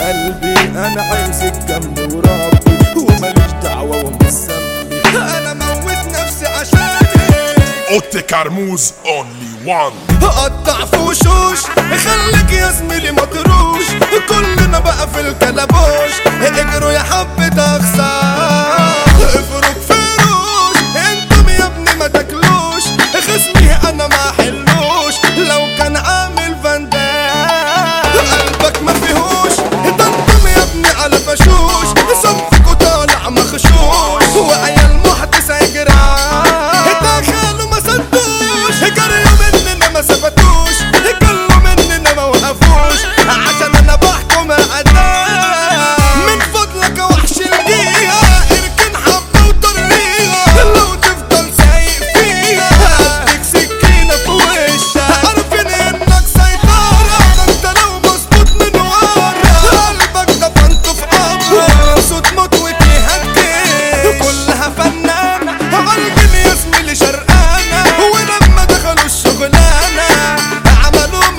قلبي انا عايزك جنبي وربي وماليش دعوة ومش ذنبي انا موت نفسي عشانك اوتي كرموز اونلي وان قطع في وشوش خليك يا زميلي مطروش كلنا بقى في الكلبوش اجروا يا حبة اخسار افرك فروش انتم يا ابني ما تاكلوش خصمي انا ما حلوش لو كان عامل فندان قلبك ما فيهوش ده انتم يا ابني على فشوش صنفكوا طالع مخشوش وعيال محدث يجران دخلوا ما صدوش جريوا مننا ما ثبتوش كلوا مننا ما وقفوش عشان انا بحكم اداء من فضلك يا وحش الجيها اركن حبه وطريها لو تفضل سايق فيها هديك سكينه في وشها عارفين انك سيطره ده انت لو مظبوط من ورا قلبك دفنته في قبره صوت موتوتي هتجيب كلها فنانه عالجين يا زميلي شرقانه ولما دخلوا الشغلانه عملوا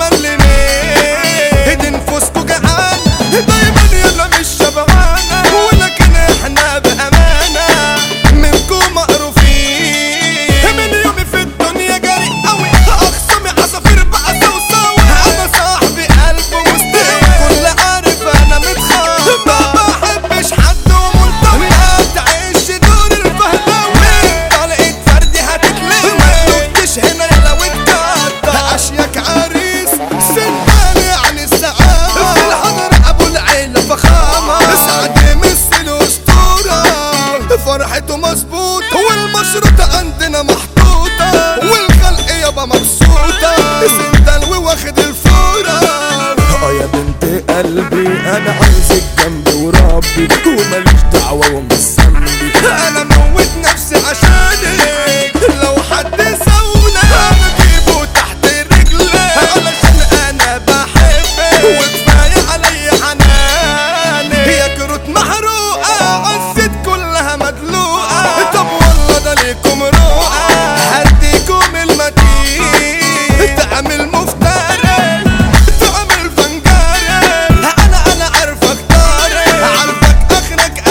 ملمين دي نفوسكوا جعانه دايما يلا مش شبعانه ولكن احنا بامانه منكم مقروفين من يومي في الدنيا جاري قوي اخصمي عصافير بقى سوساوي انا صاحبي قلبه مستوي كل عارف انا متخاف ما بحبش حد وملتوي هتعيش دور الفهلاوي طلقت فردي هتتلوي ما تدقش هنا يلا واتكتر اشياك عريس سندال يعني السعامة في الحضر ابو العيلة فخامة سعد يمثل اسطورة فرحته مظبوط والمشروطة عندنا محطوطة والخلق يابا مبسوطة سندال واخد الفورة اه يا بنت قلبي انا عايزك جنبي وربي وماليش دعوة ومش ذنبي انا موت نفسي عشانك لو حد سونا انا اجيبه تحت رجلي علشان انا بحبك وكفاية علي حنانك يا كروت محروقة عزت كلها مدلوقة طب والله ده ليكم روقة هديكم المتين تعمل مفتري تعمل فنجاري انا انا عارفك طاري عارفك اخرك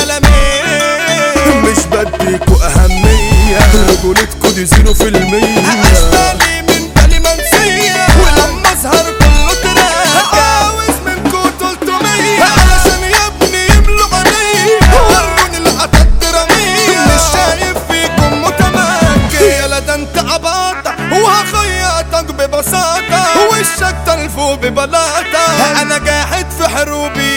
قلمين مش بديكوا اهمية رجولتكوا دي زيرو في المية اشتغلي من تاني منسية ولما اظهر كله تراك عاوز منكوا تلتمية علشان يا ابني يملوا عليا وروني القطة الدرامية مش شايف فيكم متمكن يلا ده انت عباطة وهخيطك ببساطة وشك تلفو ببلاطة انا قاعد في حروبي